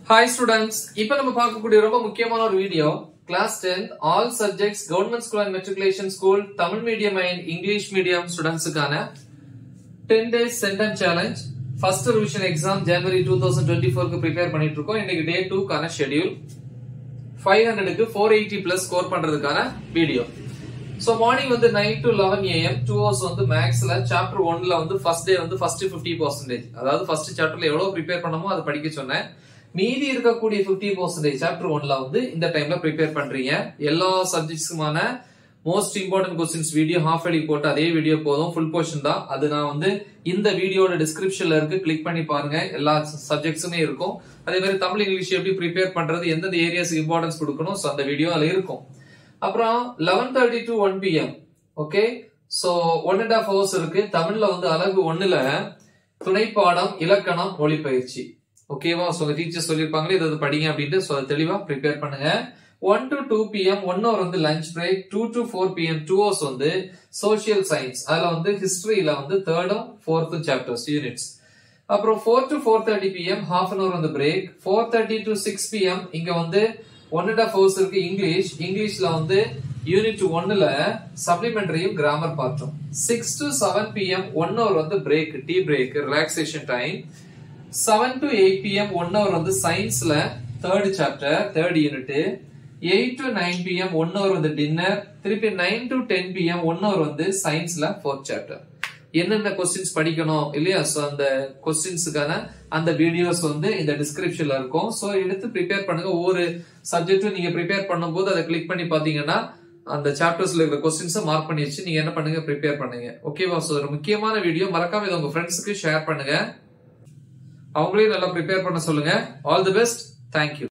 hi students இப்போ நம்ம பார்க்கக்கூடிய ரொம்ப முக்கியமான ஒரு video class 10th all subjects government school and matriculation school Tamil medium and English medium ஸ்டூடெண்ட்ஸுக்கான 10 days centum challenge first revision exam ஜனவரி டூ தௌசண்ட் டுவெண்ட்டி ஃபோருக்கு ப்ரிப்பேர் பண்ணிட்டு இருக்கோம் இன்னைக்கு டே டூக்கான ஷெடியூல் ஃபைவ் ஹண்ட்ரடுக்கு ஃபோர் எயிட்டி பிளஸ் ஸ்கோர் பண்றதுக்கான video so morning வந்து nine to eleven AM two hours வந்து மேக்ஸ்ல சாப்டர் ஒன்ல வந்து ஃபர்ஸ்ட் டே வந்து ஃபர்ஸ்ட் பிப்டி பர்சன்டேஜ் அதாவது ஃபர்ஸ்ட் சாப்டர்ல எவ்வளவு ப்ரிப்பேர் பண்ணமோ அதை படிக்க சொன்னேன் மீதி இருக்கக்கூடிய பிப்டி பர்சன்டேஜ் சாப்டர் ஒன்ல வந்து இந்த டைம்ல ப்ரிப்பேர் பண்றீங்க எல்லா சப்ஜெக்ட்ஸுமான most important questions video half அடி போட்டு அதே வீடியோ போதும் ஃபுல் போர்ஷன் தான் அது நான் வந்து இந்த வீடியோட டிஸ்கிரிப்ஷன்ல இருக்கு கிளிக் பண்ணி பாருங்க எல்லா சப்ஜெக்ட்ஸுமே இருக்கும் அதே மாதிரி தமிழ் இங்கிலீஷ் எப்படி ப்ரிப்பேர் பண்றது எந்தெந்த ஏரியாஸ்க்கு இம்பார்ட்டன்ஸ் கொடுக்கணும் ஸோ அந்த வீடியோ அதுல இருக்கும் அப்புறம் eleven thirty to one PM okay so one and half hours இருக்கு தமிழ்ல வந்து அழகு ஒண்ணுல துணைப்பாடம் இலக்கணம் மொழிப்பயிற்சி ஓகேவா சோ டீச்சர் சொல்லிருப்பாங்களே இதை இது படிங்க அப்படின்ட்டு so அதை தெளிவா ப்ரிப்பேர் பண்ணுங்க one to two PM one hour வந்து lunch break two to four PM two hours வந்து சோசியல் சயின்ஸ் அதுல வந்து ஹிஸ்டரியில வந்து தேர்டும் ஃபோர்த்தும் சாப்டர்ஸ் யூனிட்ஸ் அப்புறம் four to four thirty PM half an hour வந்து break four thirty to six PM இங்க வந்து ஒன் அண்ட் ஹாஃப் ஹவர்ஸ் இருக்கு இங்கிலீஷ் இங்கிலீஷ்ல வந்து யூனிட் ஒன்னுல சப்ளிமெண்டரியும் கிராமர் பார்த்தோம் six to seven PM one hour வந்து break tea break relaxation time seven to eight PM one hour வந்து சயின்ஸ்ல third chapter third unit eight to nine PM one hour வந்து டின்னர் திருப்பி nine to ten PM one hour வந்து சயின்ஸ்ல fourth chapter என்னென்ன questions படிக்கணும் இல்லையா so அந்த கொஸ்டின்ஸுக்கான அந்த வீடியோஸ் வந்து இந்த டிஸ்கிரிப்ஷன்ல இருக்கும் சோ எடுத்து ப்ரிப்பேர் பண்ணுங்க ஒவ்வொரு சப்ஜெக்ட்டும் நீங்க ப்ரிப்பேர் பண்ணும்போது அதை கிளிக் பண்ணி பாத்தீங்கன்னா அந்த சாப்டர்ஸ்ல இருக்கிற கொஸ்டின்ஸை மார்க் பண்ணி வச்சு நீங்க என்ன பண்ணுங்க ப்ரிப்பேர் பண்ணுங்க ஓகேவா சோ ஒரு முக்கியமான வீடியோ மறக்காம இதை உங்க ஃப்ரெண்ட்ஸுக்கு ஷேர் பண்ணுங்க அவங்களையும் நல்லா ப்ரிப்பேர் பண்ண சொல்லுங்க ஆல் தி பெஸ்ட் தேங்க்யூ